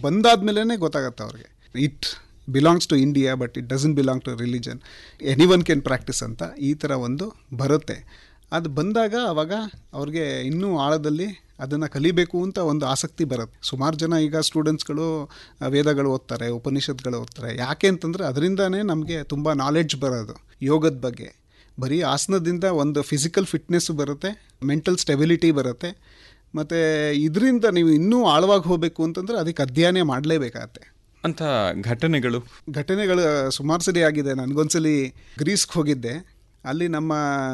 ಬಂದಾದ್ಮೇಲೆ ಗೊತ್ತಾಗತ್ತೆ ಅವ್ರಿಗೆ it belongs to India but it doesn't belong to religion any one can practise ಅಂತ ಈ ಥರ ಒಂದು ಬರುತ್ತೆ ಅದು ಬಂದಾಗ ಅವಾಗ ಅವ್ರಿಗೆ ಇನ್ನೂ ಆಳದಲ್ಲಿ ಅದನ್ನು ಕಲಿಬೇಕು ಅಂತ ಒಂದು ಆಸಕ್ತಿ ಬರುತ್ತೆ ಸುಮಾರು ಜನ ಈಗ ಸ್ಟೂಡೆಂಟ್ಸ್ಗಳು ಆ, ವೇದಗಳು ಓದ್ತಾರೆ ಉಪನಿಷತ್ಗಳು ಓದ್ತಾರೆ ಯಾಕೆ ಅಂತಂದರೆ ಅದರಿಂದನೇ ನಮಗೆ ತುಂಬ ನಾಲೆಡ್ಜ್ ಬರೋದು ಯೋಗದ ಬಗ್ಗೆ ಬರೀ ಆಸನದಿಂದ ಒಂದು ಫಿಸಿಕಲ್ ಫಿಟ್ನೆಸ್ ಬರುತ್ತೆ ಮೆಂಟಲ್ ಸ್ಟೆಬಿಲಿಟಿ ಬರುತ್ತೆ ಮತ್ತು ಇದರಿಂದ ನೀವು ಇನ್ನೂ ಆಳವಾಗಿ ಹೋಗಬೇಕು ಅಂತಂದರೆ ಅದಕ್ಕೆ ಅಧ್ಯಯನ ಮಾಡಲೇಬೇಕಾಗತ್ತೆ ಅಂಥ ಘಟನೆಗಳು ಘಟನೆಗಳು ಸುಮಾರು ಸರಿ ಆಗಿದೆ ನನಗೊಂದ್ಸಲಿ ಗ್ರೀಸ್ಗೆ ಹೋಗಿದ್ದೆ ಅಲ್ಲಿ ನಮ್ಮ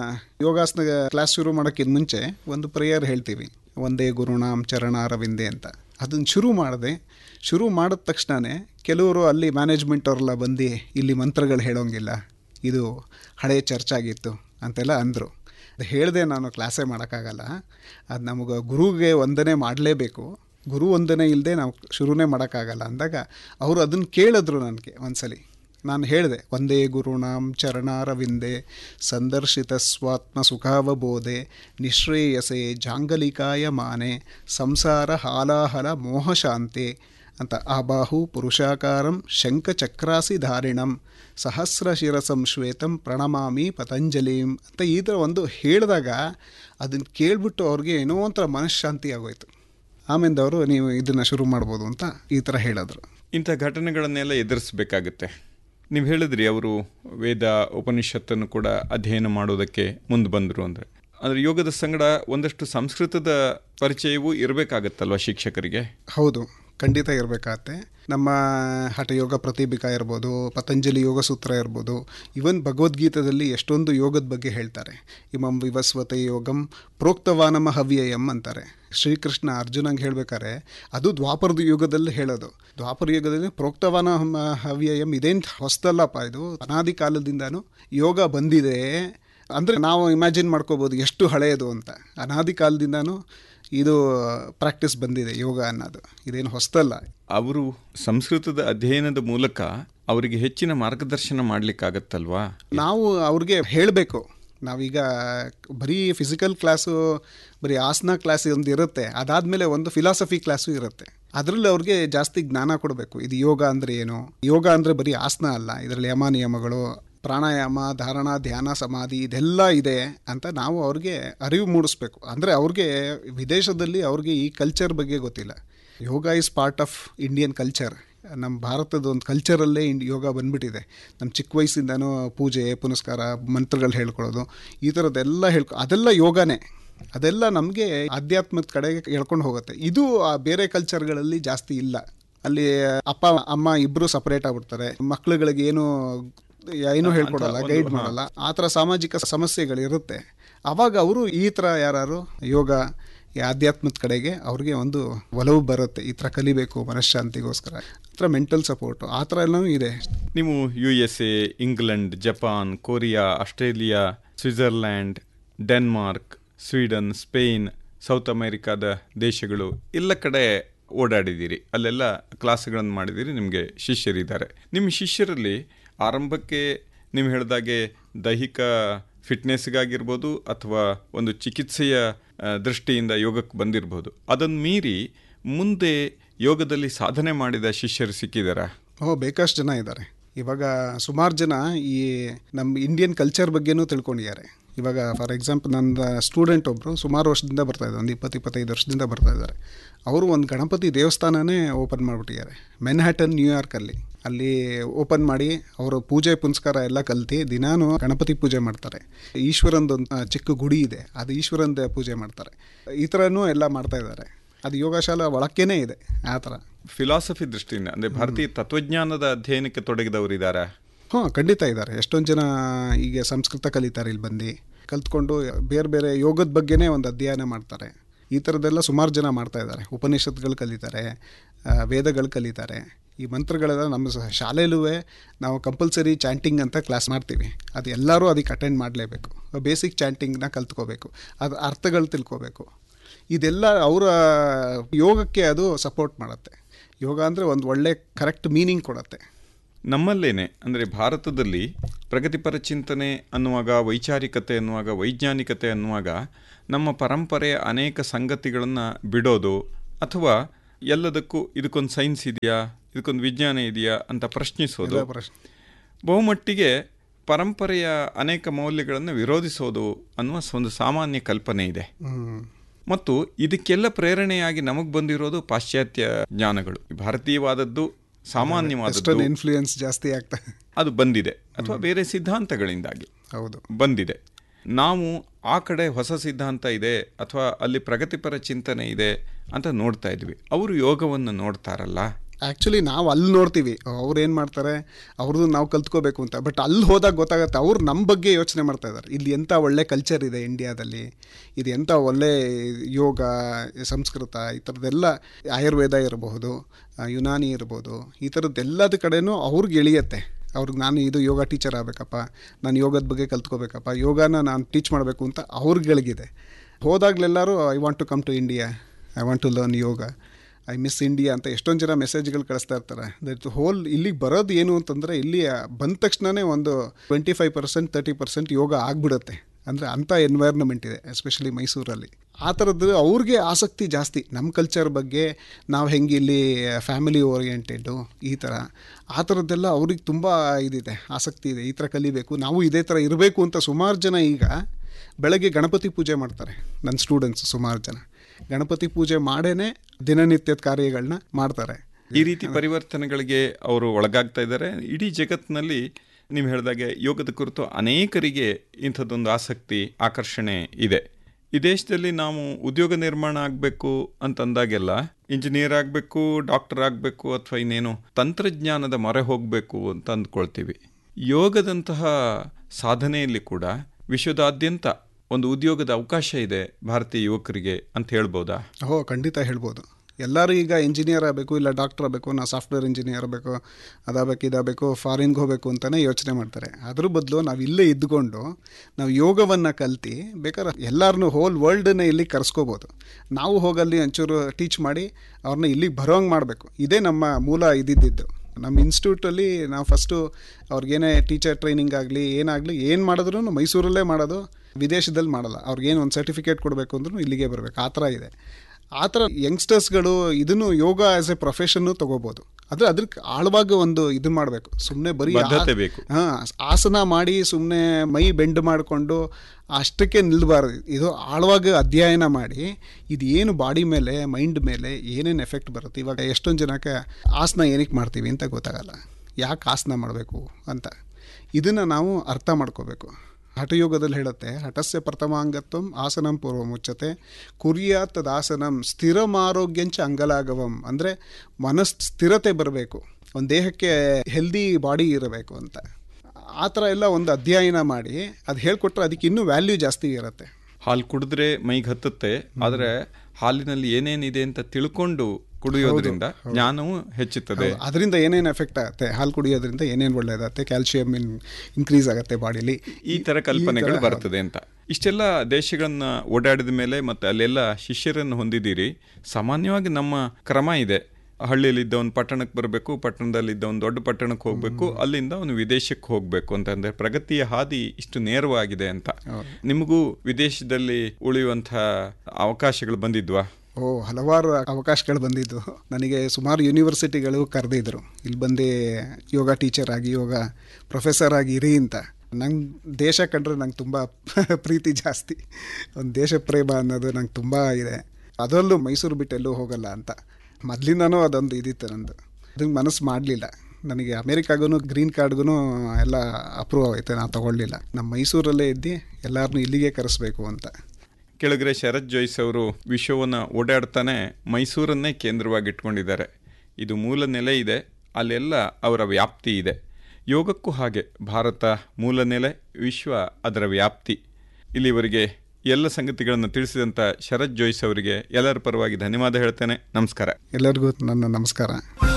ಯೋಗಾಸನ ಕ್ಲಾಸ್ ಶುರು ಮಾಡೋಕ್ಕಿಂತ ಮುಂಚೆ ಒಂದು ಪ್ರೇಯರ್ ಹೇಳ್ತೀವಿ ಒಂದೇ ಗುರುಣಾಮ್ ಚರಣ ಅರವಿಂದೆ ಅಂತ ಅದನ್ನು ಶುರು ಮಾಡಿದೆ ಶುರು ಮಾಡಿದ ತಕ್ಷಣವೇ ಕೆಲವರು ಅಲ್ಲಿ ಮ್ಯಾನೇಜ್ಮೆಂಟ್ ಅವರೆಲ್ಲ ಬಂದು ಇಲ್ಲಿ ಮಂತ್ರಗಳು ಹೇಳೋಂಗಿಲ್ಲ ಇದು ಹಳೆ ಚರ್ಚಾಗಿತ್ತು ಅಂತೆಲ್ಲ ಅಂದರು ಅದು ಹೇಳಿದೆ ನಾನು ಕ್ಲಾಸೇ ಮಾಡೋಕ್ಕಾಗಲ್ಲ ಅದು ನಮಗೆ ಗುರುಗೆ ವಂದನೆ ಮಾಡಲೇಬೇಕು ಗುರು ವಂದನೆ ಇಲ್ಲದೆ ನಾವು ಶುರುನೇ ಮಾಡೋಕ್ಕಾಗಲ್ಲ ಅಂದಾಗ ಅವರು ಅದನ್ನು ಕೇಳಿದ್ರು ನನಗೆ ಒಂದ್ಸಲಿ ನಾನು ಹೇಳಿದೆ ಒಂದೇ ಗುರುಣಾಂ ಚರಣಾರವಿಂದೆ ಸಂದರ್ಶಿತ ಸ್ವಾತ್ಮ ಸುಖಾವಬೋಧೆ ನಿಶ್ರೇಯಸೆ ಜಾಂಗಲಿಕಾಯ ಮಾನೆ ಸಂಸಾರ ಹಾಲಾಹಲ ಮೋಹಶಾಂತಿ ಅಂತ ಆಬಾಹು ಪುರುಷಾಕಾರಂ ಶಂಖಚಕ್ರಾಸಿ ಧಾರಿಣಂ ಸಹಸ್ರ ಶಿರಸಂ ಶ್ವೇತಂ ಪ್ರಣಮಾಮಿ ಪತಂಜಲಿಂ ಅಂತ ಈ ಥರ ಒಂದು ಹೇಳಿದಾಗ ಅದನ್ನು ಕೇಳಿಬಿಟ್ಟು ಅವ್ರಿಗೆ ಏನೋ ಒಂಥರ ಮನಃಶಾಂತಿ ಆಗೋಯ್ತು ಆಮೇಲೆ ಅವರು ನೀವು ಇದನ್ನು ಶುರು ಮಾಡ್ಬೋದು ಅಂತ ಈ ಥರ ಹೇಳಿದ್ರು ಇಂಥ ಘಟನೆಗಳನ್ನೆಲ್ಲ ಎದುರಿಸಬೇಕಾಗುತ್ತೆ ನೀವು ಹೇಳಿದ್ರಿ ಅವರು ವೇದ ಉಪನಿಷತ್ತನ್ನು ಕೂಡ ಅಧ್ಯಯನ ಮಾಡೋದಕ್ಕೆ ಮುಂದೆ ಬಂದರು ಅಂದರೆ ಅಂದರೆ ಯೋಗದ ಸಂಗಡ ಒಂದಷ್ಟು ಸಂಸ್ಕೃತದ ಪರಿಚಯವೂ ಇರಬೇಕಾಗತ್ತಲ್ವ ಶಿಕ್ಷಕರಿಗೆ ಹೌದು ಖಂಡಿತ ಇರಬೇಕಾಗತ್ತೆ ನಮ್ಮ ಹಠಯೋಗ ಪ್ರತಿಭಿಕಾ ಇರ್ಬೋದು ಪತಂಜಲಿ ಯೋಗ ಸೂತ್ರ ಇರ್ಬೋದು ಇವನ್ ಭಗವದ್ಗೀತದಲ್ಲಿ ಎಷ್ಟೊಂದು ಯೋಗದ ಬಗ್ಗೆ ಹೇಳ್ತಾರೆ ಇಮಂ ವಿವಸ್ವತೆ ಯೋಗಂ ಪ್ರೋಕ್ತವಾನಮ ಹವ್ಯಯಂ ಅಂತಾರೆ ಶ್ರೀಕೃಷ್ಣ ಅರ್ಜುನಂಗೆ ಹೇಳ್ಬೇಕಾರೆ ಅದು ದ್ವಾಪರದ ಯುಗದಲ್ಲಿ ಹೇಳೋದು ದ್ವಾಪರ ಯುಗದಲ್ಲಿ ಪ್ರೋಕ್ತವಾನ ಹ- ಹವ್ಯಯಂ ಇದೇನು ಹೊಸದಲ್ಲಪ್ಪ ಇದು ಅನಾದಿ ಕಾಲದಿಂದನೂ ಯೋಗ ಬಂದಿದೆ ಅಂದರೆ ನಾವು ಇಮ್ಯಾಜಿನ್ ಮಾಡ್ಕೋಬೋದು ಎಷ್ಟು ಹಳೆಯದು ಅಂತ ಅನಾದಿ ಕಾಲದಿಂದನೂ ಇದು ಪ್ರಾಕ್ಟೀಸ್ ಬಂದಿದೆ ಯೋಗ ಅನ್ನೋದು ಇದೇನು ಹೊಸದಲ್ಲ ಅವರು ಸಂಸ್ಕೃತದ ಅಧ್ಯಯನದ ಮೂಲಕ ಅವರಿಗೆ ಹೆಚ್ಚಿನ ಮಾರ್ಗದರ್ಶನ ಮಾಡಲಿಕ್ಕಾಗತ್ತಲ್ವಾ ನಾವು ಅವ್ರಿಗೆ ಹೇಳಬೇಕು ನಾವೀಗ ಬರೀ ಫಿಸಿಕಲ್ ಕ್ಲಾಸು ಬರೀ ಆಸನ ಕ್ಲಾಸ್ ಒಂದು ಇರುತ್ತೆ ಅದಾದಮೇಲೆ ಒಂದು ಫಿಲಾಸಫಿ ಕ್ಲಾಸು ಇರುತ್ತೆ ಅದರಲ್ಲಿ ಅವ್ರಿಗೆ ಜಾಸ್ತಿ ಜ್ಞಾನ ಕೊಡಬೇಕು ಇದು ಯೋಗ ಅಂದರೆ ಏನು ಯೋಗ ಅಂದರೆ ಬರೀ ಆಸನ ಅಲ್ಲ ಇದರಲ್ಲಿ ಯಮ ನಿಯಮಗಳು ಪ್ರಾಣಾಯಾಮ ಧಾರಣ ಧ್ಯಾನ ಸಮಾಧಿ ಇದೆಲ್ಲ ಇದೆ ಅಂತ ನಾವು ಅವ್ರಿಗೆ ಅರಿವು ಮೂಡಿಸ್ಬೇಕು ಅಂದರೆ ಅವ್ರಿಗೆ ವಿದೇಶದಲ್ಲಿ ಅವ್ರಿಗೆ ಈ ಕಲ್ಚರ್ ಬಗ್ಗೆ ಗೊತ್ತಿಲ್ಲ yoga is part of Indian culture ನಮ್ಮ ಭಾರತದ ಒಂದು ಕಲ್ಚರಲ್ಲೇ ಇಂಡ್ ಯೋಗ ಬಂದ್ಬಿಟ್ಟಿದೆ ನಮ್ಮ ಚಿಕ್ಕ ವಯಸ್ಸಿಂದನೂ ಪೂಜೆ ಪುನಸ್ಕಾರ ಮಂತ್ರಗಳು ಹೇಳ್ಕೊಳ್ಳೋದು ಈ ಥರದ್ದೆಲ್ಲ ಹೇಳ್ಕೊ ಅದೆಲ್ಲ ಯೋಗನೇ ಅದೆಲ್ಲ ನಮಗೆ ಆಧ್ಯಾತ್ಮದ ಕಡೆಗೆ ಎಳ್ಕೊಂಡು ಹೋಗುತ್ತೆ ಇದು ಆ ಬೇರೆ ಕಲ್ಚರ್ಗಳಲ್ಲಿ ಜಾಸ್ತಿ ಇಲ್ಲ ಅಲ್ಲಿ ಅಪ್ಪ ಅಮ್ಮ ಇಬ್ಬರು ಸಪರೇಟ್ ಆಗ್ಬಿಡ್ತಾರೆ ಮಕ್ಳುಗಳಿಗೆ ಏನು ಏನೂ ಹೇಳ್ಕೊಡಲ್ಲ ಗೈಡ್ ಮಾಡಲ್ಲ ಆ ಥರ ಸಾಮಾಜಿಕ ಸಮಸ್ಯೆಗಳಿರುತ್ತೆ ಆವಾಗ ಅವರು ಈ ಥರ ಯಾರು ಯೋಗ ಈ ಆಧ್ಯಾತ್ಮದ ಕಡೆಗೆ ಅವ್ರಿಗೆ ಒಂದು ಒಲವು ಬರುತ್ತೆ ಈ ಥರ ಕಲಿಬೇಕು ಮನಃಶಾಂತಿಗೋಸ್ಕರ ಈ ಥರ ಮೆಂಟಲ್ ಸಪೋರ್ಟು ಆ ಥರ ಎಲ್ಲನೂ ಇದೆ ನೀವು U S A England Japan Korea Australia Switzerland Denmark Sweden Spain south ಅಮೆರಿಕಾದ ದೇಶಗಳು ಎಲ್ಲ ಕಡೆ ಓಡಾಡಿದ್ದೀರಿ ಅಲ್ಲೆಲ್ಲ ಕ್ಲಾಸ್ಗಳನ್ನು ಮಾಡಿದ್ದೀರಿ ನಿಮಗೆ ಶಿಷ್ಯರಿದ್ದಾರೆ ನಿಮ್ಮ ಶಿಷ್ಯರಲ್ಲಿ ಆರಂಭಕ್ಕೆ ನೀವು ಹೇಳಿದಾಗೆ ದೈಹಿಕ ಫಿಟ್ನೆಸ್ಗಾಗಿರ್ಬೋದು ಅಥವಾ ಒಂದು ಚಿಕಿತ್ಸೆಯ ಆ, ದೃಷ್ಟಿಯಿಂದ ಯೋಗಕ್ಕೆ ಬಂದಿರ್ಬೋದು ಅದನ್ನು ಮೀರಿ ಮುಂದೆ ಯೋಗದಲ್ಲಿ ಸಾಧನೆ ಮಾಡಿದ ಶಿಷ್ಯರು ಸಿಕ್ಕಿದ್ದಾರಾ ಓ ಬೇಕಷ್ಟು ಜನ ಇದ್ದಾರೆ ಇವಾಗ ಸುಮಾರು ಜನ ಈ ನಮ್ಮ ಇಂಡಿಯನ್ ಕಲ್ಚರ್ ಬಗ್ಗೆನೂ ತಿಳ್ಕೊಂಡಿದ್ದಾರೆ ಇವಾಗ ಫಾರ್ ಎಕ್ಸಾಂಪಲ್ ನನ್ನ ಸ್ಟೂಡೆಂಟ್ ಒಬ್ಬರು ಸುಮಾರು ವರ್ಷದಿಂದ ಬರ್ತಾ ಇದ್ದಾರೆ ಒಂದು ಇಪ್ಪತ್ತು ಇಪ್ಪತ್ತೈದು ವರ್ಷದಿಂದ ಬರ್ತಾ ಇದ್ದಾರೆ ಅವರು ಒಂದು ಗಣಪತಿ ದೇವಸ್ಥಾನನೇ ಓಪನ್ ಮಾಡಿಬಿಟ್ಟಿದ್ದಾರೆ ಮೆನ್ಹ್ಯಾಟನ್ ನ್ಯೂಯಾರ್ಕಲ್ಲಿ ಅಲ್ಲಿ ಓಪನ್ ಮಾಡಿ ಅವರು ಪೂಜೆ ಪುನಸ್ಕಾರ ಎಲ್ಲ ಕಲ್ತು ದಿನಾನು ಗಣಪತಿ ಪೂಜೆ ಮಾಡ್ತಾರೆ ಈಶ್ವರಂದೊಂದು ಆ, ಚಿಕ್ಕ ಗುಡಿ ಇದೆ ಅದು ಈಶ್ವರಂದ ಪೂಜೆ ಮಾಡ್ತಾರೆ ಈ ಥರನೂ ಎಲ್ಲ ಮಾಡ್ತಾ ಇದ್ದಾರೆ ಅದು ಯೋಗಶಾಲಾ ಒಳಕ್ಕೇನೆ ಇದೆ ಆ ಥರ ಫಿಲಾಸಫಿ ದೃಷ್ಟಿಯಿಂದ ಅಂದರೆ ಭಾರತೀಯ ತತ್ವಜ್ಞಾನದ ಅಧ್ಯಯನಕ್ಕೆ ತೊಡಗಿದವರಿದ್ದಾರೆ ಹಾಂ ಖಂಡಿತ ಇದ್ದಾರೆ ಎಷ್ಟೊಂದು ಜನ ಈಗ ಸಂಸ್ಕೃತ ಕಲಿತಾರೆ ಇಲ್ಲಿ ಬಂದು ಕಲ್ತ್ಕೊಂಡು ಬೇರೆ ಬೇರೆ ಯೋಗದ ಬಗ್ಗೆನೇ ಒಂದು ಅಧ್ಯಯನ ಮಾಡ್ತಾರೆ ಈ ಥರದ್ದೆಲ್ಲ ಸುಮಾರು ಜನ ಮಾಡ್ತಾ ಇದ್ದಾರೆ ಉಪನಿಷತ್ಗಳು ಕಲಿತಾರೆ ಆ, ವೇದಗಳು ಕಲಿತಾರೆ ಈ ಮಂತ್ರಗಳೆಲ್ಲ ನಮ್ಮ ಸ- ಶಾಲೆಯಲ್ಲೂ ನಾವು ಕಂಪಲ್ಸರಿ ಚಾಂಟಿಂಗ್ ಅಂತ ಕ್ಲಾಸ್ ಮಾಡ್ತೀವಿ ಅದು ಎಲ್ಲರೂ ಅದಕ್ಕೆ ಅಟೆಂಡ್ ಮಾಡಲೇಬೇಕು ಬೇಸಿಕ್ ಚಾಂಟಿಂಗ್ನ ಕಲ್ತ್ಕೋಬೇಕು ಅದು ಅರ್ಥಗಳು ತಿಳ್ಕೋಬೇಕು ಇದೆಲ್ಲ ಅವರ ಯೋಗಕ್ಕೆ ಅದು ಸಪೋರ್ಟ್ ಮಾಡುತ್ತೆ ಯೋಗ ಅಂದರೆ ಒಂದು ಒಳ್ಳೆ ಕರೆಕ್ಟ್ ಮೀನಿಂಗ್ ಕೊಡುತ್ತೆ ನಮ್ಮಲ್ಲೇನೆ ಅಂದರೆ ಭಾರತದಲ್ಲಿ ಪ್ರಗತಿಪರ ಚಿಂತನೆ ಅನ್ನುವಾಗ ವೈಚಾರಿಕತೆ ಅನ್ನುವಾಗ ವೈಜ್ಞಾನಿಕತೆ ಅನ್ನುವಾಗ ನಮ್ಮ ಪರಂಪರೆಯ ಅನೇಕ ಸಂಗತಿಗಳನ್ನು ಬಿಡೋದು ಅಥವಾ ಎಲ್ಲದಕ್ಕೂ ಇದಕ್ಕೊಂದು ಸೈನ್ಸ್ ಇದೆಯಾ ಇದಕ್ಕೊಂದು ವಿಜ್ಞಾನ ಇದೆಯಾ ಅಂತ ಪ್ರಶ್ನಿಸೋದು ಇದೇ ಪ್ರಶ್ನೆ ಬಹುಮಟ್ಟಿಗೆ ಪರಂಪರೆಯ ಅನೇಕ ಮೌಲ್ಯಗಳನ್ನು ವಿರೋಧಿಸೋದು ಅನ್ನುವ ಒಂದು ಸಾಮಾನ್ಯ ಕಲ್ಪನೆ ಇದೆ ಹ್ಮ್ ಮತ್ತು ಇದಕ್ಕೆಲ್ಲ ಪ್ರೇರಣೆಯಾಗಿ ನಮಗೆ ಬಂದಿರೋದು ಪಾಶ್ಚಾತ್ಯ ಜ್ಞಾನಗಳು ಭಾರತೀಯವಾದದ್ದು ಸಾಮಾನ್ಯವಾದದ್ದು ವೆಸ್ಟರ್ನ್ ಇನ್ಫ್ಲೂಯೆನ್ಸ್ ಜಾಸ್ತಿ ಆಗ್ತಾ ಅದು ಬಂದಿದೆ ಅಥವಾ ಬೇರೆ ಸಿದ್ಧಾಂತಗಳಿಂದಾಗಿ ಹೌದು ಬಂದಿದೆ ನಾವು ಆ ಕಡೆ ಹೊಸ ಸಿದ್ಧಾಂತ ಇದೆ ಅಥವಾ ಅಲ್ಲಿ ಪ್ರಗತಿಪರ ಚಿಂತನೆ ಇದೆ ಅಂತ ನೋಡ್ತಾ ಇದ್ವಿ ಅವರು ಯೋಗವನ್ನು ನೋಡ್ತಾರಲ್ಲ ಆ್ಯಕ್ಚುಲಿ ನಾವು ಅಲ್ಲಿ ನೋಡ್ತೀವಿ ಅವ್ರು ಏನು ಮಾಡ್ತಾರೆ ಅವ್ರದ್ದು ನಾವು ಕಲ್ತ್ಕೋಬೇಕು ಅಂತ ಬಟ್ ಅಲ್ಲಿ ಹೋದಾಗ ಗೊತ್ತಾಗುತ್ತೆ ಅವ್ರು ನಮ್ಮ ಬಗ್ಗೆ ಯೋಚನೆ ಮಾಡ್ತಾ ಇದ್ದಾರೆ ಇಲ್ಲಿ ಎಂಥ ಒಳ್ಳೆ ಕಲ್ಚರ್ ಇದೆ ಇಂಡಿಯಾದಲ್ಲಿ ಇದು ಎಂಥ ಒಳ್ಳೆ ಯೋಗ ಸಂಸ್ಕೃತ ಈ ಥರದ್ದೆಲ್ಲ ಆಯುರ್ವೇದ ಇರಬಹುದು ಆ, ಯುನಾನಿ ಇರ್ಬೋದು ಈ ಥರದ್ದೆಲ್ಲದ ಕಡೆನೂ ಅವ್ರಿಗೆ ಇಳಿಯತ್ತೆ ಅವ್ರಿಗೆ ನಾನು ಇದು ಯೋಗ ಟೀಚರ್ ಆಗಬೇಕಪ್ಪ ನಾನು ಯೋಗದ ಬಗ್ಗೆ ಕಲ್ತ್ಕೋಬೇಕಪ್ಪ ಯೋಗನ ನಾನು ಟೀಚ್ ಮಾಡಬೇಕು ಅಂತ ಅವ್ರಿಗಳಿಗಿದೆ ಹೋದಾಗಲೆಲ್ಲರೂ I want to come to India I want to learn yoga I miss India ಅಂತ ಎಷ್ಟೊಂದು ಜನ ಮೆಸೇಜ್ಗಳು ಕಳಿಸ್ತಾ ಇರ್ತಾರೆ ದಟ್ ಹೋಲ್ ಇಲ್ಲಿಗೆ ಬರೋದು ಏನು ಅಂತಂದರೆ ಇಲ್ಲಿ ಬಂದ ತಕ್ಷಣವೇ ಒಂದು twenty five percent thirty percent yoga ಆಗಿಬಿಡುತ್ತೆ ಅಂದರೆ ಅಂಥ ಎನ್ವೈರ್ನಮೆಂಟ್ ಇದೆ ಎಸ್ಪೆಷಲಿ ಮೈಸೂರಲ್ಲಿ ಆ ಥರದ್ದು ಅವ್ರಿಗೆ ಆಸಕ್ತಿ ಜಾಸ್ತಿ ನಮ್ಮ ಕಲ್ಚರ್ ಬಗ್ಗೆ ನಾವು ಹೆಂಗೆ ಇಲ್ಲಿ ಫ್ಯಾಮಿಲಿ ಓರಿಯೆಂಟೆಡ್ಡು ಈ ಥರ ಆ ಥರದ್ದೆಲ್ಲ ಅವ್ರಿಗೆ ತುಂಬ ಇದಿದೆ ಆಸಕ್ತಿ ಇದೆ ಈ ಥರ ಕಲಿಬೇಕು ನಾವು ಇದೇ ಥರ ಇರಬೇಕು ಅಂತ ಸುಮಾರು ಜನ ಈಗ ಬೆಳಗ್ಗೆ ಗಣಪತಿ ಪೂಜೆ ಮಾಡ್ತಾರೆ ನನ್ನ ಸ್ಟೂಡೆಂಟ್ಸ್ ಸುಮಾರು ಜನ ಗಣಪತಿ ಪೂಜೆ ಮಾಡೇನೆ ದಿನನಿತ್ಯದ ಕಾರ್ಯಗಳನ್ನ ಮಾಡ್ತಾರೆ ಈ ರೀತಿ ಪರಿವರ್ತನೆಗಳಿಗೆ ಅವರು ಒಳಗಾಗ್ತಾ ಇದ್ದಾರೆ ಇಡೀ ಜಗತ್ತಿನಲ್ಲಿ ನೀವು ಹೇಳಿದಾಗೆ ಯೋಗದ ಕುರಿತು ಅನೇಕರಿಗೆ ಇಂಥದ್ದೊಂದು ಆಸಕ್ತಿ ಆಕರ್ಷಣೆ ಇದೆ ಈ ದೇಶದಲ್ಲಿ ನಾವು ಉದ್ಯೋಗ ನಿರ್ಮಾಣ ಆಗಬೇಕು ಅಂತಂದಾಗೆಲ್ಲ ಇಂಜಿನಿಯರ್ ಆಗಬೇಕು ಡಾಕ್ಟರ್ ಆಗಬೇಕು ಅಥವಾ ಇನ್ನೇನು ತಂತ್ರಜ್ಞಾನದ ಮೊರೆ ಹೋಗಬೇಕು ಅಂತ ಅಂದ್ಕೊಳ್ತೀವಿ ಯೋಗದಂತಹ ಸಾಧನೆಯಲ್ಲಿ ಕೂಡ ವಿಶ್ವದಾದ್ಯಂತ ಒಂದು ಉದ್ಯೋಗದ ಅವಕಾಶ ಇದೆ ಭಾರತೀಯ ಯುವಕರಿಗೆ ಅಂತ ಹೇಳ್ಬೋದಾ ಓ ಖಂಡಿತ ಹೇಳ್ಬೋದು ಎಲ್ಲರೂ ಈಗ ಇಂಜಿನಿಯರ್ ಆಗಬೇಕು ಇಲ್ಲ ಡಾಕ್ಟರ್ ಆಗಬೇಕು ನಾ ಸಾಫ್ಟ್ವೇರ್ ಇಂಜಿನಿಯರ್ ಆಗಬೇಕು ಅದಾಗಬೇಕು ಇದಾಗಬೇಕು ಫಾರಿನ್ಗೆ ಹೋಗಬೇಕು ಅಂತಲೇ ಯೋಚನೆ ಮಾಡ್ತಾರೆ ಅದ್ರ ಬದಲು ನಾವು ಇಲ್ಲೇ ಇದ್ದುಕೊಂಡು ನಾವು ಯೋಗವನ್ನು ಕಲ್ತು ಬೇಕಾದ್ರೆ ಎಲ್ಲರನ್ನೂ ಹೋಲ್ ವರ್ಲ್ಡನ್ನೇ ಇಲ್ಲಿ ಕರೆಸ್ಕೋಬೋದು ನಾವು ಹೋಗಲ್ಲಿ ಒಂಚೂರು ಟೀಚ್ ಮಾಡಿ ಅವ್ರನ್ನ ಇಲ್ಲಿಗೆ ಬರೋಂಗೆ ಮಾಡಬೇಕು ಇದೇ ನಮ್ಮ ಮೂಲ ಇದ್ದಿದ್ದು ನಮ್ಮ ಇನ್ಸ್ಟಿಟ್ಯೂಟಲ್ಲಿ ನಾವು ಫಸ್ಟು ಅವ್ರಿಗೇನೇ ಟೀಚರ್ ಟ್ರೈನಿಂಗ್ ಆಗಲಿ ಏನಾಗಲಿ ಏನು ಮಾಡಿದ್ರು ಮೈಸೂರಲ್ಲೇ ಮಾಡೋದು ವಿದೇಶದಲ್ಲಿ ಮಾಡಲ್ಲ ಅವ್ರಿಗೇನು ಒಂದು ಸರ್ಟಿಫಿಕೇಟ್ ಕೊಡಬೇಕು ಅಂದ್ರೂ ಇಲ್ಲಿಗೆ ಬರಬೇಕು ಆ ಥರ ಇದೆ ಆ ಥರ ಯಂಗ್ಸ್ಟರ್ಸ್ಗಳು ಇದನ್ನು ಯೋಗ ಆ್ಯಸ್ ಎ ಪ್ರೊಫೆಷನ್ನು ತೊಗೋಬೋದು ಆದರೆ ಅದಕ್ಕೆ ಆಳವಾಗಿ ಒಂದು ಇದು ಮಾಡಬೇಕು ಸುಮ್ಮನೆ ಬರೀ ಬದ್ಧತೆ ಬೇಕು. ಹಾಂ ಆಸನ ಮಾಡಿ ಸುಮ್ಮನೆ ಮೈ ಬೆಂಡ್ ಮಾಡಿಕೊಂಡು ಅಷ್ಟಕ್ಕೆ ನಿಲ್ಬಾರ್ದು ಇದು ಆಳವಾಗಿ ಅಧ್ಯಯನ ಮಾಡಿ ಇದು ಏನು ಬಾಡಿ ಮೇಲೆ ಮೈಂಡ್ ಮೇಲೆ ಏನೇನು ಎಫೆಕ್ಟ್ ಬರುತ್ತೆ ಇವಾಗ ಎಷ್ಟೊಂದು ಜನಕ್ಕೆ ಆಸನ ಏನಕ್ಕೆ ಮಾಡ್ತೀವಿ ಅಂತ ಗೊತ್ತಾಗಲ್ಲ ಯಾಕೆ ಆಸನ ಮಾಡಬೇಕು ಅಂತ ಇದನ್ನು ನಾವು ಅರ್ಥ ಮಾಡ್ಕೋಬೇಕು ಹಠಯೋಗದಲ್ಲಿ ಹೇಳುತ್ತೆ ಹಠಸ್ಯ ಪ್ರಥಮಾಂಗತ್ವಂ ಆಸನಂ ಪೂರ್ವ ಮುಚ್ಚತೆ ಕುರಿಯಾತ್ ತದಾಸನಂ ಸ್ಥಿರಮಾರೋಗ್ಯಂಚ ಅಂಗಲಾಗವಂ ಅಂದರೆ ಮನಸ್ ಸ್ಥಿರತೆ ಬರಬೇಕು ಒಂದು ದೇಹಕ್ಕೆ ಹೆಲ್ದಿ ಬಾಡಿ ಇರಬೇಕು ಅಂತ ಆ ಥರ ಎಲ್ಲ ಒಂದು ಅಧ್ಯಯನ ಮಾಡಿ ಅದು ಹೇಳ್ಕೊಟ್ರೆ ಅದಕ್ಕೆ ಇನ್ನೂ ವ್ಯಾಲ್ಯೂ ಜಾಸ್ತಿ ಇರುತ್ತೆ ಹಾಲು ಕುಡಿದ್ರೆ ಮೈಗೆ ಹತ್ತುತ್ತೆ ಆದರೆ ಹಾಲಿನಲ್ಲಿ ಏನೇನಿದೆ ಅಂತ ತಿಳ್ಕೊಂಡು ಕುಡಿಯೋದ್ರಿಂದ ಜ್ಞಾನವು ಹೆಚ್ಚುತ್ತದೆ ಅದರಿಂದ ಏನೇನು ಎಫೆಕ್ಟ್ ಆಗುತ್ತೆ ಹಾಲು ಕುಡಿಯೋದ್ರಿಂದ ಏನೇನು ಒಳ್ಳೇದಾಗುತ್ತೆ ಕ್ಯಾಲ್ಸಿಯಂ ಇನ್ ಇನ್ಕ್ರೀಸ್ ಆಗುತ್ತೆ ಬಾಡಿಲಿ ಈ ತರ ಕಲ್ಪನೆಗಳು ಬರ್ತದೆ ಅಂತ ಇಷ್ಟೆಲ್ಲ ದೇಶಗಳನ್ನ ಓಡಾಡಿದ ಮೇಲೆ ಮತ್ತೆ ಅಲ್ಲೆಲ್ಲ ಶಿಷ್ಯರನ್ನು ಹೊಂದಿದ್ದೀರಿ ಸಾಮಾನ್ಯವಾಗಿ ನಮ್ಮ ಕ್ರಮ ಇದೆ ಹಳ್ಳಿಯಲ್ಲಿದ್ದ ಒಂದು ಪಟ್ಟಣಕ್ಕೆ ಬರಬೇಕು ಪಟ್ಟಣದಲ್ಲಿದ್ದ ಒಂದು ದೊಡ್ಡ ಪಟ್ಟಣಕ್ಕೆ ಹೋಗಬೇಕು ಅಲ್ಲಿಂದ ಅವನು ವಿದೇಶಕ್ಕೆ ಹೋಗಬೇಕು ಅಂತಂದ್ರೆ ಪ್ರಗತಿಯ ಹಾದಿ ಇಷ್ಟು ನೇರವಾಗಿದೆ ಅಂತ ನಿಮಗೂ ವಿದೇಶದಲ್ಲಿ ಉಳಿಯುವಂತಹ ಅವಕಾಶಗಳು ಬಂದಿದ್ವಾ ಓ ಹಲವಾರು ಅವಕಾಶಗಳು ಬಂದಿದ್ದು ನನಗೆ ಸುಮಾರು ಯೂನಿವರ್ಸಿಟಿಗಳು ಕರೆದಿದ್ರು ಇಲ್ಲಿ ಬಂದು ಯೋಗ ಟೀಚರ್ ಆಗಿ ಯೋಗ ಪ್ರೊಫೆಸರ್ ಆಗಿ ಇರಿ ಅಂತ ನಂಗೆ ದೇಶ ಕಂಡ್ರೆ ನಂಗೆ ತುಂಬ ಪ್ರೀತಿ ಜಾಸ್ತಿ ಒಂದು ದೇಶ ಪ್ರೇಮ ಅನ್ನೋದು ನಂಗೆ ತುಂಬ ಇದೆ ಅದರಲ್ಲೂ ಮೈಸೂರು ಬಿಟ್ಟು ಎಲ್ಲೂ ಹೋಗಲ್ಲ ಅಂತ ಮೊದಲಿಂದನೂ ಅದೊಂದು ಇದಿತ್ತು ನಂದು ಅದಕ್ಕೆ ಮನಸ್ಸು ಮಾಡಲಿಲ್ಲ ನನಗೆ ಅಮೇರಿಕಾಗೂ ಗ್ರೀನ್ ಕಾರ್ಡ್ಗೂ ಎಲ್ಲ ಅಪ್ರೂವ್ ಆಯ್ತು ನಾನು ತಗೊಳ್ಳಿಲ್ಲ ನಮ್ಮ ಮೈಸೂರಲ್ಲೇ ಇದ್ದು ಎಲ್ಲರನ್ನೂ ಇಲ್ಲಿಗೆ ಕರೆಸ್ಬೇಕು ಅಂತ ಕೆಳಗರೆ ಶರತ್ ಜೋಯ್ಸ್ ಅವರು ವಿಶ್ವವನ್ನು ಓಡಾಡ್ತಾನೆ ಮೈಸೂರನ್ನೇ ಕೇಂದ್ರವಾಗಿ ಇಟ್ಕೊಂಡಿದ್ದಾರೆ ಇದು ಮೂಲ ನೆಲೆ ಇದೆ ಅಲ್ಲೆಲ್ಲ ಅವರ ವ್ಯಾಪ್ತಿ ಇದೆ ಯೋಗಕ್ಕೂ ಹಾಗೆ ಭಾರತ ಮೂಲ ನೆಲೆ ವಿಶ್ವ ಅದರ ವ್ಯಾಪ್ತಿ ಇಲ್ಲಿವರೆಗೆ ಎಲ್ಲ ಸಂಗತಿಗಳನ್ನು ತಿಳಿಸಿದಂಥ ಶರತ್ ಜೋಯ್ಸ್ ಅವರಿಗೆ ಎಲ್ಲರ ಪರವಾಗಿ ಧನ್ಯವಾದ ಹೇಳ್ತೇನೆ ನಮಸ್ಕಾರ ಎಲ್ಲರಿಗೂ ನನ್ನ ನಮಸ್ಕಾರ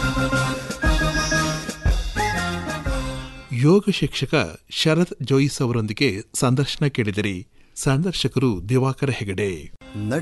ಯೋಗ ಶಿಕ್ಷಕ ಶರತ್ ಜೋಯಿಸ್ ಅವರೊಂದಿಗೆ ಸಂದರ್ಶನ ಕೇಳಿದಿರಿ ಸಂದರ್ಶಕರು ದಿವಾಕರ ಹೆಗಡೆ